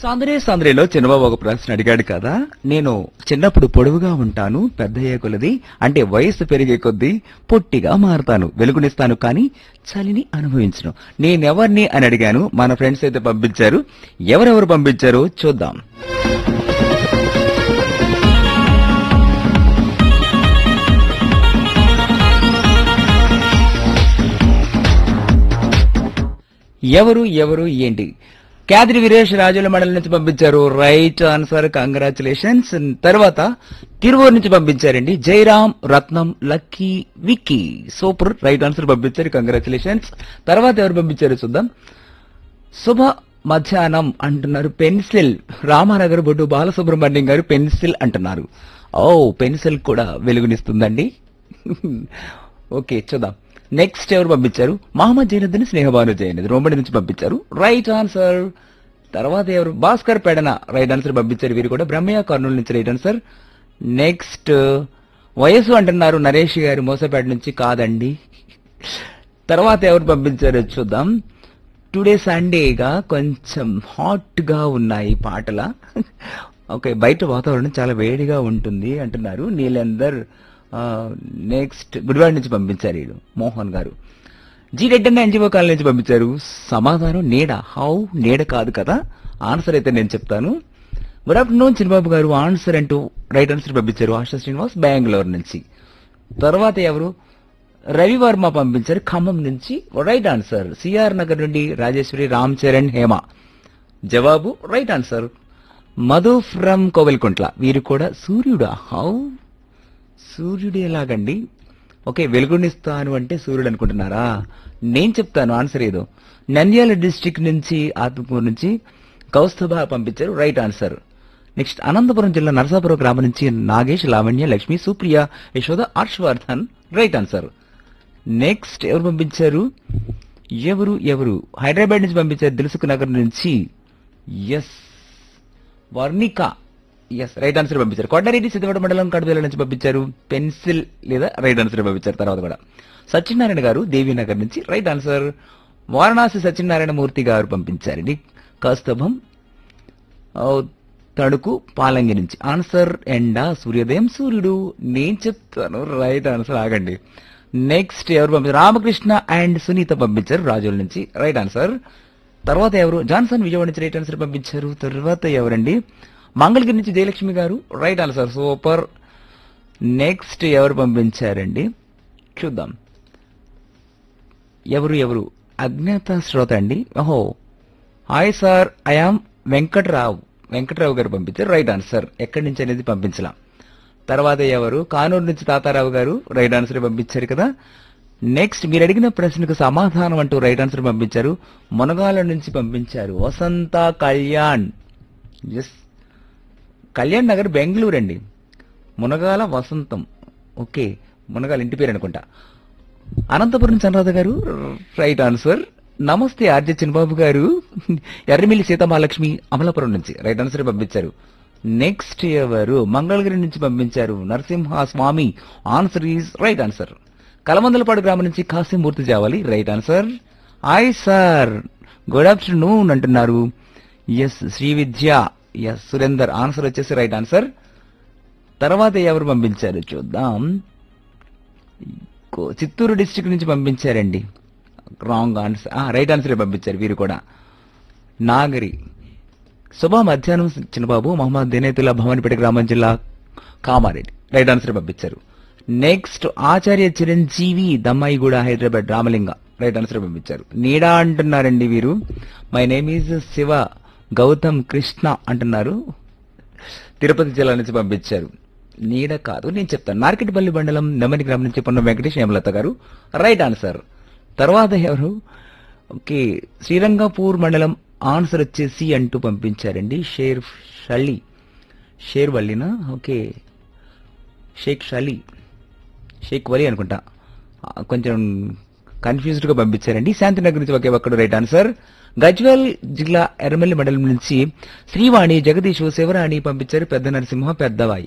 సాంద్రే సాంద్రేలో చిన్నబాబు ఒక ప్రశ్న అడిగాడు కదా నేను చిన్నప్పుడు పొడవుగా ఉంటాను పెద్దయ్యే కొలది అంటే వయస్సు పెరిగే కొద్దీ పొట్టిగా మారుతాను వెలుగునిస్తాను కానీ చలిని అనుభవించను నేనెవరిని అని అడిగాను మన ఫ్రెండ్స్ అయితే పంపించారు ఎవరెవరు పంపించారో చూద్దాం ఎవరు ఎవరు ఏంటి క్యాద్రి వీరేష్ రాజుల మండలి నుంచి పంపించారు రైట్ ఆన్సర్ కంగ్రాచులేషన్స్ తర్వాత తిరువూరు నుంచి పంపించారండి Jayaram Ratnam lucky Vicky super right answer పంపించారు కంగ్రాచులేషన్స్ తర్వాత ఎవరు పంపించారు చూద్దాం శుభ మధ్యాహ్నం అంటున్నారు పెన్సిల్ రామానగర్ బొడ్డు బాలసుబ్రహ్మణ్యం గారు పెన్సిల్ అంటున్నారు ఓ పెన్సిల్ కూడా వెలుగునిస్తుందండి ఓకే చూద్దాం నెక్స్ట్ ఎవరు పంపించారు మహమ్మద్ జైనుద్దీన్ స్నేహబాను జైనద్ రోమడి నుంచి పంపించారు రైట్ ఆన్సర్ తర్వాత ఎవరు భాస్కర్ పెడన రైట్ ఆన్సర్ పంపించారు వీరు కూడా బ్రహ్మయ్య కర్నూలు నుంచి రైట్ ఆన్సర్ నెక్స్ట్ వయసు అంటున్నారు నరేష్ గారు మోసపేట నుంచి కాదండి తర్వాత ఎవరు పంపించారో చూద్దాం టుడే సండేగా కొంచెం హాట్ గా ఉన్నాయి పాటల ఓకే బయట వాతావరణం చాలా వేడిగా ఉంటుంది అంటున్నారు నీలందర్ నెక్స్ట్ గుడివాడ నుంచి పంపించారు వీడు మోహన్ గారు జీ రెడ్డి అన్న ఎన్జిఓ కాలనీ నుంచి పంపించారు సమాధానం నీడ హౌ నీడ కాదు కదా ఆన్సర్ అయితే నేను చెప్తాను గుడ్ ఆఫ్టర్నూన్ చిన్నబాబు గారు ఆన్సర్ అంటూ రైట్ ఆన్సర్ పంపించారు ఆశా శ్రీనివాస్ బెంగళూరు నుంచి తర్వాత ఎవరు రవివర్మ పంపించారు ఖమ్మం నుంచి రైట్ ఆన్సర్ సిఆర్ నగర్ నుండి రాజేశ్వరి రామ్ చరణ్ హేమ జవాబు right answer Madhu from Koilkuntla వీరు కూడా సూర్యుడా హౌ సూర్యుడు ఎలాగండి ఓకే వెలుగునిస్తాను అంటే సూర్యుడు అనుకుంటున్నారా నేను చెప్తాను ఆన్సర్ ఏదో నంద్యాల డిస్టిక్ నుంచి ఆత్మకూరు నుంచి కౌస్తభ పంపించారు రైట్ ఆన్సర్ నెక్స్ట్ అనంతపురం జిల్లా నరసాపురం గ్రామం నుంచి Nagesh Lavanya Lakshmi Supriya Yashoda Harshavardhan right answer next ఎవరు పంపించారు ఎవరు ఎవరు హైదరాబాద్ నుంచి పంపించారు దిల్సుఖ్ నగర్ నుంచి S Varnika S right answer పంపించారు కొండారెడ్డి సిద్ధవడ మండలం కడుదల నుంచి పంపించారు పెన్సిల్ లేదా రైట్ ఆన్సర్ పంపించారు తర్వాత కూడా సత్యనారాయణ గారు దేవీనగర్ నుంచి రైట్ ఆన్సర్ వారణాసి సత్యనారాయణ మూర్తి గారు పంపించారండి కౌస్తభం ఆ, తణుకు పాలంగి నుంచి ఆన్సర్ ఎండ సూర్యోదయం సూర్యుడు నేను చెప్తాను రైట్ ఆన్సర్ ఆగండి నెక్స్ట్ ఎవరు పంపించారు రామకృష్ణ అండ్ సునీత పంపించారు రాజుల నుంచి రైట్ ఆన్సర్ తర్వాత ఎవరు జాన్సన్ విజయవాడ నుంచి రైట్ ఆన్సర్ పంపించారు తర్వాత ఎవరండి మంగళగిరి నుంచి జయలక్ష్మి గారు రైట్ ఆన్సర్ సూపర్ నెక్స్ట్ ఎవరు పంపించారండి చూద్దాం ఎవరు ఎవరు అజ్ఞాత శ్రోత అండి ఓహో hi sir I am Venkatrao Venkatrao గారు పంపించారు రైట్ ఆన్సర్ ఎక్కడి నుంచి అనేది పంపించలాం తర్వాత ఎవరు కానూరు నుంచి తాతారావు గారు రైట్ ఆన్సర్ పంపించారు కదా నెక్స్ట్ మీరు అడిగిన ప్రశ్నకు సమాధానం అంటూ రైట్ ఆన్సర్ పంపించారు మునగాల నుంచి పంపించారు వసంత కళ్యాణ్ ఎస్ కళ్యాణ్ నగర్ బెంగళూరు అండి మునగాల వసంతం ఓకే మునగాల ఇంటి పేరు అనుకుంటా అనంతపురం చంద్రరాధ గారు రైట్ ఆన్సర్ నమస్తే ఆర్జే చిన్నబాబు గారు ఎర్రమిల్లి సీతమహాలక్ష్మి అమలాపురం నుంచి రైట్ ఆన్సర్ పంపించారు నెక్స్ట్ ఎవరు మంగళగిరి నుంచి పంపించారు Narasimha Swamy answer is right answer Kalamandalapadu గ్రామం నుంచి కాసింమూర్తి జావాలి right answer hi sir good afternoon అంటున్నారు S Sri Vidya S Surender answer వచ్చేసి రైట్ ఆన్సర్ తర్వాత ఎవరు పంపించారు చూద్దాం కో- చిత్తూరు డిస్ట్రిక్ట్ నుంచి పంపించారండి రాంగ్ ఆన్సర్ రైట్ ఆన్సర్ పంపించారు వీరు కూడా నాగరి శుభ మధ్యాహ్నం చిన్నబాబు మహమ్మద్ దినేతుల్లా భవన్పేట గ్రామం జిల్లా కామారెడ్డి రైట్ ఆన్సర్ పంపించారు next Acharya Chiranjeevi Dammaiguda Hyderabad Ramalinga right answer పంపించారు నీడా అంటున్నారండి వీరు my name is Siva Gautam Krishna అంటున్నారు తిరుపతి జిల్లా నుంచి పంపించారు నీడ కాదు నేను చెప్తాను నార్కెట్పల్లి మండలం నెమ్మది గ్రామం నుంచి పొన్న వెంకటేష్ హేమలత గారు రైట్ ఆన్సర్ తర్వాత ఎవరు ఓకే శ్రీరంగపూర్ మండలం ఆన్సర్ వచ్చేసి అంటూ పంపించారండి షేర్ షలి షేర్ వల్లినా ఓకే షేక్ షలి షేక్ వలి అనుకుంటా ఆ, కొంచెం కన్ఫ్యూజ్డ్ గా పంపించారండి శాంతినగర్ నుంచి ఒకే ఒక్కడు రైట్ ఆన్సర్ గజ్వేల్ జిల్లా ఎర్రమల్లి మండలం నుంచి శ్రీవాణి జగదీష్ శివరాణి పంపించారు పెద్ద నరసింహ పెద్దవాయి